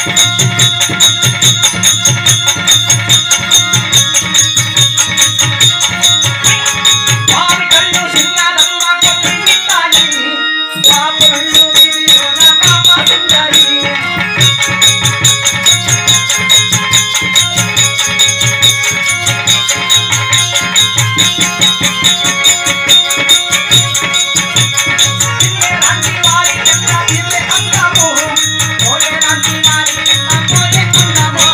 పామి కళ్ళు సింగారమ్మ కొమ్మింటాయి పాప కళ్ళు విడిలోన పాప సుందరి తిన్నే రాంటి వారి కన్న తిన్నే అందము ఓలే రాంటి వారి కన్న ఓలే అందము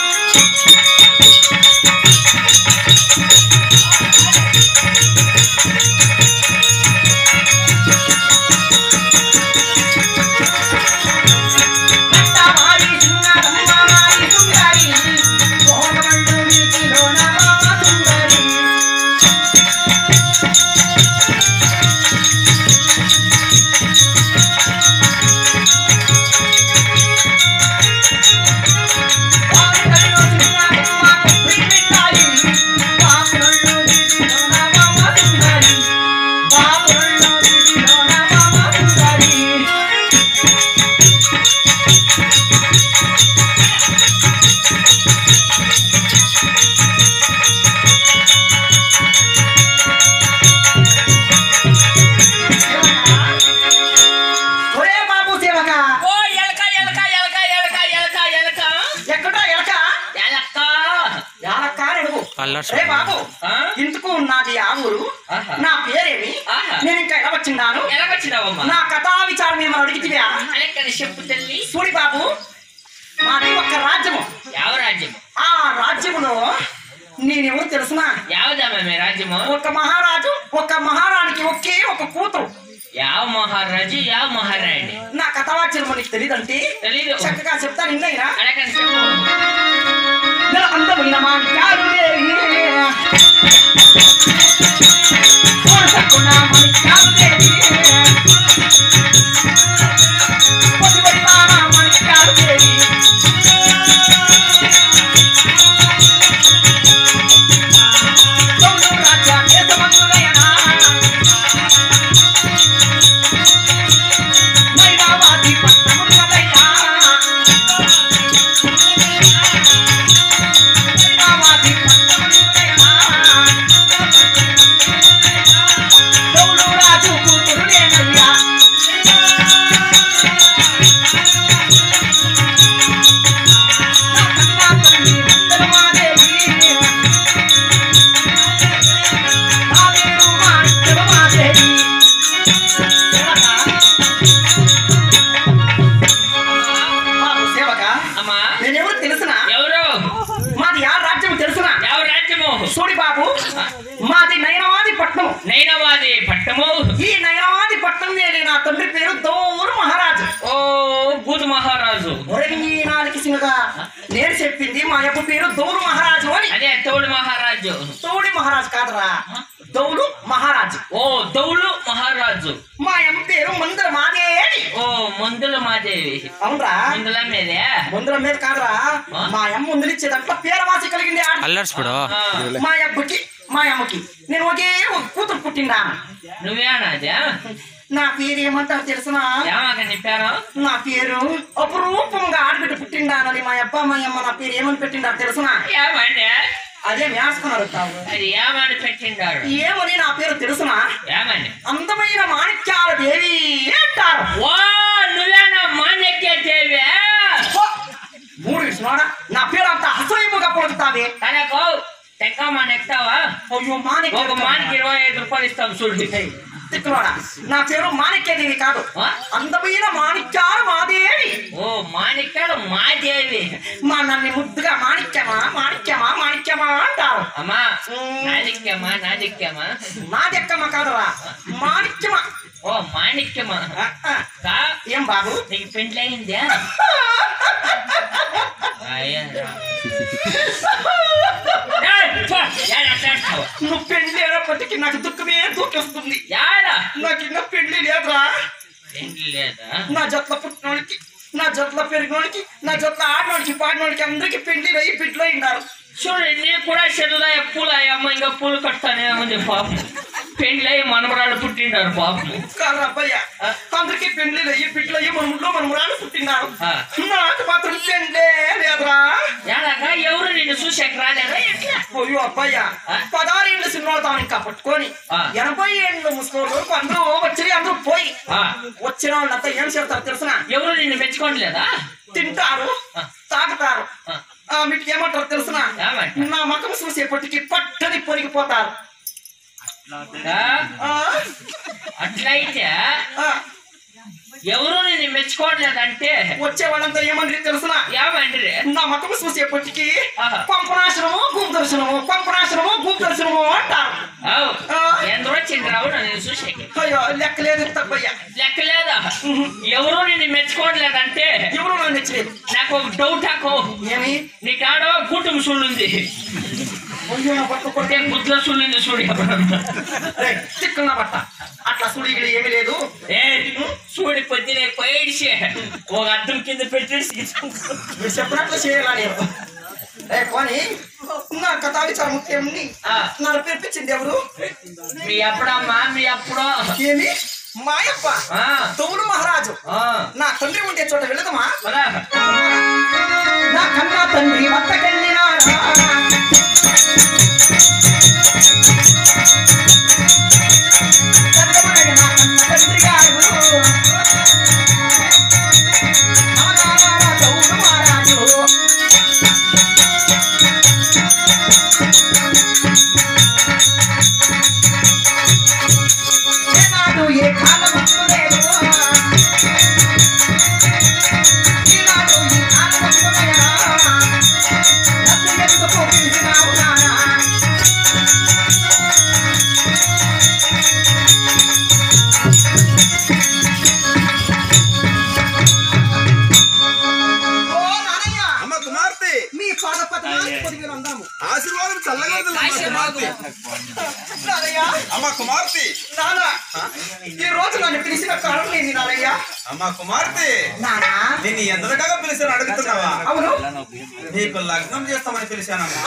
నట్టవారి సింగారమ్మ వారి సుందరి మోహమండు నీటిలోన పాప సుందరి వారి కళ్ళు సింగారమ్మ కొమ్మింటాయి పాపనళ్ళు నీటిలోన పాప సుందరి పాపనళ్ళు నీటిలోన పాప సుందరి ఒరే బాబు సేవక ఓ ఎలక ఎలక ఎలక ఎలక ఎలక ఎలక ఎక్కడో ఎలక ఎలక యాలక్క అడుగు అల్లర్స్ రే బాబు ఆ? ఇందుకు నాది ఆ ఊరు ఆహా. నా పేరేమి ఆహా. నేను ఇంకా ఎలా వచ్చిన్నాను ఎలకొచ్చినావమ్మా నా కథా విచారం ఏమని అడిగితివా అలెక్కని చెప్పు తల్లి చూడి బాబు మాది ఒక రాజ్యము యావ రాజ్యము ఆ రాజ్యములో నేనెవరు తెలుసునా యావదమ్మ మీ రాజ్యము ఒక మహారాజు ఒక మహారాణికి ఒకే ఒక కూతురు యావ మహారాజు యావ మహారాణి నా కథావాచ్యము నీకు తెలియదంటే తెలీదు చక్కగా చెప్తా నిన్నైనా అలెక్కని చెప్పు నెల అందమైన మాణిక్యాలు దేవి కోసకున్న మాణిక్యాలు దేవి పొదిపడి బాణ మాణిక్యాలు దేవి గౌడు రాజ్య కేశవంతుడైనా మైనావాది పట్టముడివదయ్యా మైనావాది పట్టముడివదయ్యా గౌడు రాజు కూతురుడేనయ్యా నా కన్నా తల్లి వందనమాదేవి నా పేరు మాణిక్యమాదేవి బాబు సేవక అమ్మా నేనెవరు తెలుసునా ఎవరు మాది ఆ రాజ్యం తెలుసునా యావ రాజ్యము చూడి బాబు మాది నైనవాది పట్నం నైనవాది పట్టము ఈ నైనవాది పట్నం నేనే నా తండ్రి పేరు దౌరు మహారాజు ఓ బూతు మహారాజు ఒరంగి నాలుగు సింగగా నేను చెప్పింది మా యొక్క పేరు దౌరు మహారాజు అని అదే తోడు మహారాజు తోడి మహారాజు కాదురా దౌడు మహారాజు ఓ దౌలు మహారాజు మా అమ్మ పేరు మందర మాదే అని ఓ మందుల మాదేవి అవునరా మందుల మీదే మందుల మీద కాదురా మా అమ్మ ముందులిచ్చే దాంట్లో పేరవాసి కలిగింది ఆడ. అల్లర్స్ బ్రో ఆ, మా అబ్బకి మా అమ్మకి నేను ఒకే ఒక కూతురు పుట్టిందా నువ్వేనాదే నా పేరు ఏమంటారు తెలుసునా ఏమాక నీ పేరు నా పేరు అపురూపంగా ఆడబిడ్డ పుట్టిండానని మా అబ్బా మా అమ్మ నా పేరు ఏమని పెట్టిండారు తెలుసునా ఏమండి అదే వేసుకున్నారు తావు అది ఏమని పెట్టిండారు ఏమని నా పేరు తెలుసునా ఏమని అందమైన మాణిక్యాల దేవి అంటారు ఓ నువ్వేనా మాన్యక్య దేవి ఓ, మూడు విషయాడా నా పేరు అంత అసహ్యముగా పోతావే కనకో టెంకమ్మ నెక్తావా అయ్యో మాణిక్య ఒక మానికి ఇరవై ఐదు రూపాయలు ఇస్తాం చూడు తిక్కులోడా నా పేరు మాణిక్యదేవి కాదు ఆ? అందమైన మాణిక్యాలు మాదేవి ఓ మాణిక్యాలు మాదేవి మా నన్ను ముద్దుగా మాణిక్యమా మాణిక్యమా మాణిక్యమా అంటారు అమ్మా నాదిక్యమా నాదిక్యమా మాదెక్కమ్మ కాదురా మాణిక్యమా ఓ మాణిక్యమా ఆ, ఆ. కా ఏం బాబు నీకు పెండ్లయిందా అయ్యా నువ్వు పెళ్లి లేనప్పటికీ నాకు దుఃఖమే దూకేస్తుంది యాడా నాకు ఇంకా పెళ్లి లేదురా పెండ్లి లేదా నా జట్ల పుట్టినోడికి నా జట్ల పెరిగినోడికి నా జట్ల ఆడినోడికి పాడినోడికి అందరికి పెళ్లి అయ్యి బిడ్డలు అయినారు చూడు నీ కూడా చెల్లుదా పూలు అయ్యమ్మ ఇంకా పూలు కట్టానే ఉంది పాపం పెండ్లై మనవరాలు పుట్టిండారు పాపము కాదు అబ్బయ్య అందరికి పెండ్లి అయ్యి పిట్లు అయ్యి మన ఊళ్ళో మన మురాలు పుట్టినారు ఆ. నాకు మాత్రం పెండ్లే లేదురా ఎలాగా ఎవరు నిన్ను చూసాక రాలేదా ఎట్లా అయ్యో అబ్బయ్య ఆ? పదహారు ఏళ్ళు సినిమాలు తాను ఇంకా పట్టుకొని ఆ. ఎనభై ఏళ్ళు ముసలి వరకు అందరూ వచ్చి అందరూ పోయి ఆ, వచ్చిన వాళ్ళంతా ఏం చేస్తారు తెలుసునా ఎవరు నిన్ను మెచ్చుకోవట్లేదా తింటారు ఆ. తాగుతారు ఆ. ఆ, మీకు ఏమంటారు తెలుసునా ఏమంటారు? నా మకం చూసేపటికి పట్టని పొరిగిపోతారు ఆ, ఆ, అట్లయితే ఆ, ఎవరు నిన్ను మెచ్చుకోవట్లేదంటే వచ్చే వాళ్ళంతా ఏమని తెలుసునా ఏమండ్రి నా మకం చూసేపటికి ఆహా. పంపనాశనము భూమి దర్శనము పంపనాశనము భూమి దర్శనము అంటారు అవు ఆ. ఎందరో వచ్చిండ్రావు నన్ను చూసాక అయ్యో లెక్కలేదు తప్పయ్యా లెక్కలేదా ఎవరు నిన్ను మెచ్చుకోవట్లేదంటే ఎవరు నన్ను నచ్చలేదు నాకు ఒక డౌట్ ఆకో ఏమి నీకాడో కుటుంబ సుళ్ళుంది అయ్యో నా పట్టు కొట్టే గుడ్ల సుళ్ళుంది చూడు ఎప్పుడన్నా రేయ్, చిక్కున్న బట్ట అట్లా సుడిగిడి ఏమీ లేదు ఏ చూడి పొద్దునే పోయిడిసి ఒక అద్దం కింద పెట్టేసి మీరు చెప్పినట్లు చేయాలా నేను ఏ కొని నా కథా విచారం ముఖ్యం ఆ. నన్ను పిలిపించింది ఎవరు మీ అప్పుడమ్మా మీ అప్పుడో ఏమి మాయప్ప ఆ, తోలు మహారాజు ఆ, నా తండ్రి ఉండే చోట వెళదమా పదా. నా కన్నా తండ్రి వద్దకెళ్ళినా చంద్రమణి నా కన్న తండ్రి గారు నా నాన్న తోలు మహారాజు ఏనాడు ఏ కాలం లేదు ఈనాడు ఈ కాలం వస్తుందయా. నన్ను ఎందుకు పిలిచినావు నాన్నా? ఓ నాన్నయ్య, అమ్మ కుమార్తె మీ పాద పద్మాలకు పొదిగిన అందాము. ఆశీర్వాదం చల్లగా ఉంటుంది అమ్మ కుమార్తె నాన్నయ్య, అమ్మ కుమార్తె నాన్న, ఈ రోజు నన్ను పిలిచిన కారణం ఏంది నాన్నయ్య అమ్మ కుమార్తె నానా నేను ఎంతగా పిలిచాను అడుగుతున్నావా అవును నీకు లగ్నం చేస్తామని పిలిచానమ్మా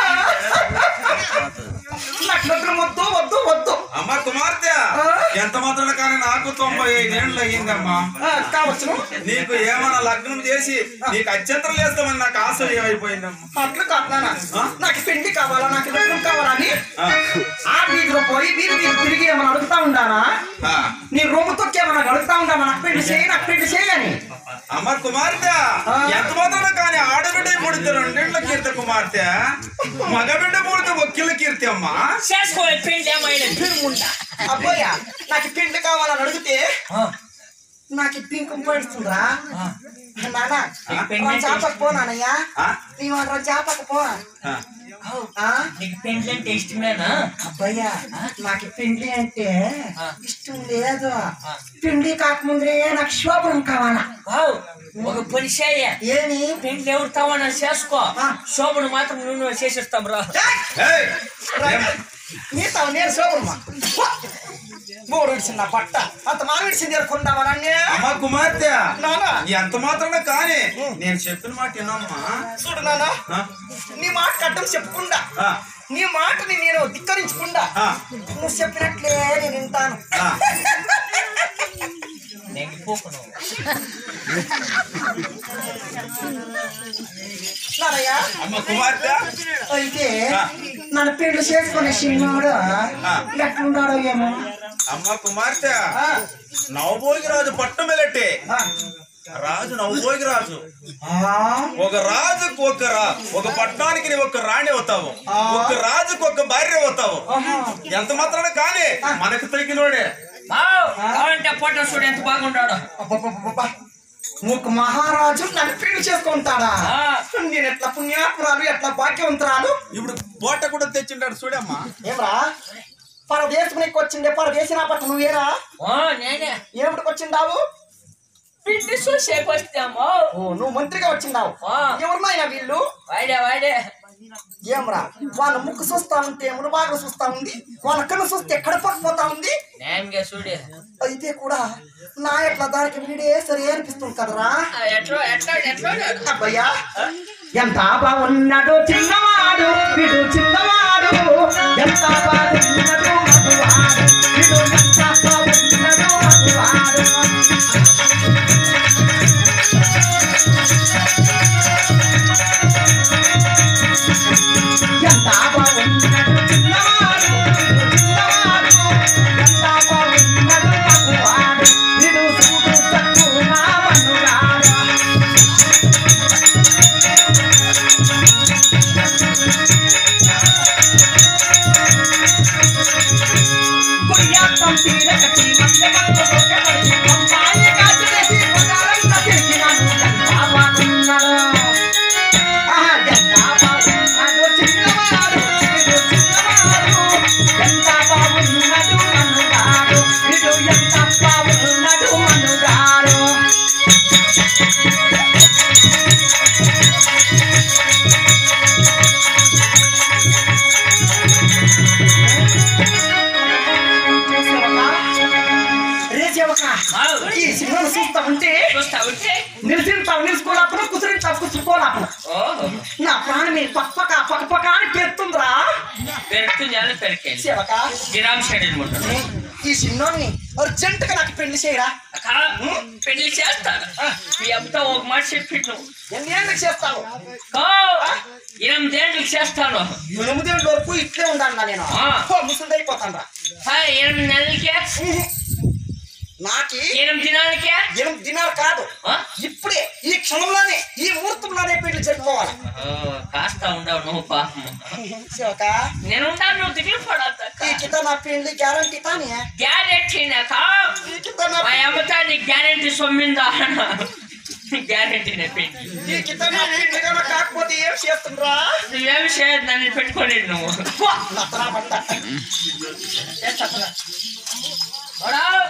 నాకు నిద్ర వద్దు వద్దు వద్దు అమ్మ కుమార్తె ఎంత మాత్రం కానీ నాకు తొంభై ఐదేళ్ళు అయ్యిందమ్మా ఆ, కావచ్చును నీకు ఏమైనా లగ్నం చేసి నీకు అత్యంతరం చేస్తామని నాకు ఆశ ఏమైపోయిందమ్మా అట్లు కాదు నాన్న నాకు పిండి కావాలా నాకు నిద్ర కావాలా అని ఆ, ఆ వీధిలో పోయి వీధి వీధి తిరిగి ఏమైనా అడుగుతా ఉండానా ఆ. నీ రొమ్ము తొక్కి ఏమైనా అడుగుతా ఉండామా నాకు పిండి చేయి నాకు పిండి చేయని అమ్మ కుమార్తె ఎంత మాత్రం కానీ ఆడబిడ్డ పుడితే రెండేళ్ల కీర్తి కుమార్తె మగబిడ్డ పుడితే ఒక్కిళ్ళ కీర్తి అమ్మా చేసుకోలే పెళ్ళి ఏమైనా పిరుముండా అబ్బాయ్యా నాకు పిండి కావాలని అడిగితే నాకు ఈ పింకం పడుతుందా నాన్న నీకు పిండి చేపకు పో నాన్నయ్యా ఆ? నీ మాట చేపకు పో ఆ. ఆ? నీకు పెళ్ళి అంటే ఇష్టమేనా అబ్బయ్యా నాకు పిండి అంటే ఆ. ఇష్టం లేదు ఆ. పిండి కాకముందే నాకు శోభనం కావాలా వావ్, ఒక పని చేయ ఏమి పెళ్ళి ఎవరు తవన చేసుకో ఆ. శోభను మాత్రం నువ్వు చేసేస్తాం రా ఏయ్! నీతో నేను శోభనమా మూడు విడిచిన బట్ట అంత మా విడిచింది కొందామా నన్నే అమ్మ కుమార్తె నాన్న ఎంత మాత్రమే కానీ నేను చెప్పిన మాట వినమ్మా చూడు నాన్న ఆ? నీ మాట కట్టం చెప్పకుండా ఆ, నీ మాటని నేను ధిక్కరించకుండా ఆ, నువ్వు చెప్పినట్లే నేను వింటాను ఆ. నెగ్గిపోకు నువ్వు నాన్నయ్య అమ్మ కుమార్తె అయితే ఆ. నన్ను పెళ్లి చేసుకునే సినిమాడు ఆ. ఎట్లున్నాడో ఏమో అమ్మ కుమార్తె ఆ. నవభోగి రాజు పట్టం వెళ్ళట్టే ఆ. రాజు నవభోగి రాజు ఆ. ఒక రాజుకు ఒక రా ఒక పట్టణానికి నీవు ఒక రాణి అవుతావు ఆ. ఒక రాజుకు ఒక భార్య అవుతావు ఆహా. ఎంత మాత్రాన కానీ మనకు తగినోడే వావ్, కావాలంటే ఫోటో చూడు ఎంత బాగుంటాడు అబ్బబ్బబ్బబ్బ. ఒక మహారాజు నన్ను పెళ్లి చేసుకుంటాడా ఆ. నేను ఎట్లా పుణ్యాత్మురాలు ఎట్లా భాగ్యవంతురాలు ఇప్పుడు పూట కూడా తెచ్చిండాడు చూడమ్మా ఏమరా పరదేశం నీకు వచ్చిండే పరదేశం నా పట్ల నువ్వేరా ఓ నేనే ఏమిటికి వచ్చిండావు పిండి చూసేపు వస్తాము ఓ నువ్వు మంత్రిగా వచ్చిండావు ఆ. ఎవరినైనా వీళ్ళు వాడే వాడే ఏమరా వాళ్ళ ముక్కు చూస్తా ఉంటే మునుబాగా చూస్తా ఉంది వాళ్ళ కన్ను చూస్తే ఎక్కడ పడిపోతా ఉంది నేమ్గా చూడే అయితే కూడా నా ఎట్లా దానికి వీడే సరే అనిపిస్తుంది కదరా ఆ, ఎట్లా ఎట్లా ఎట్లా అబ్బయ్యా ఎంత బాగున్నాడు చిన్నవాడు వీడు చిన్నవాడు ఎంత బాగున్నాడు మనువాడు ఇడు ఎంత బాగున్నాడు మనువాడు ఎంత బాగున్నాడు చిన్నవాడు చిన్నవాడు ఎంత బాగున్నాడు మగువాడు ఇడు చూడు సక్కు నా మనువాడు కొయ్యాటం తీరకటి మధ్య మధ్య కొట్టబడి అమ్మాయి కాచిరేసి పదాలంతా తిరిగినాను ఎంత బాగున్నాడు ఆహా ఎంత బాగున్నాడు చిన్నవాడు ఇడు చిన్నవాడు ఎంత బాగున్నాడు మనుగాడు ఇడు ఎంత బాగున్నాడు మనుగాడు రే సేవక ఆవు. ఈ సినిమాను చూస్తా ఉంటే చూస్తా ఉంటే నిలిచింటావు నిలుచుకోలేకపోయినా కుదిరింటావు కూర్చుకోలేకపోయినా ఓహో నా ప్రాణమే పక్కపక్క పక్కపక్క అని పెడుతుందిరా పెరుగుతుంది అని పెరికేది సేవక గిరామ్ షెడ్ ఉంటాడు ఈ సిన్నోన్ని అర్జెంట్ గా నాకు పెళ్లి చేయరా అక్క పెళ్లి చేస్తాను మీ అబ్బతో ఒక మాట చెప్పిండు ఎన్ని ఏళ్ళకి చేస్తావు కో ఎనిమిదేళ్ళకి చేస్తాను ఎనిమిదేళ్ళ వరకు ఇట్లే ఉండాలి నేను ఆ. ముసలి అయిపోతాను రా ఆ, ఎనిమిది నెలలకే నాకి ఎనిమిది దినాలకే ఎనిమిది దినాలు కాదు ఆ? ఇప్పుడే ఈ క్షణంలోనే ఈ ముహూర్తంలోనే పెళ్లి జరుపుకోవాలి ఓ, కాస్త ఉండవు నువ్వు పాపం సేవక నేను ఉంటాను నువ్వు దిగులు పడద్దు ఈ కింద నా పెళ్లి గ్యారంటీ తానే గ్యారెంటీ నాక ఈ కింద నా మా అమ్మతో నీకు గ్యారెంటీ సొమ్మిందా గ్యారెంటీ పెట్టి ఈ కింద నా పెళ్లి కనుక కాకపోతే ఏం చేస్తుండ్రా నువ్వేమి చేయదు నన్ను పెట్టుకోలేదు నువ్వు నత్తరా బండ వాడా,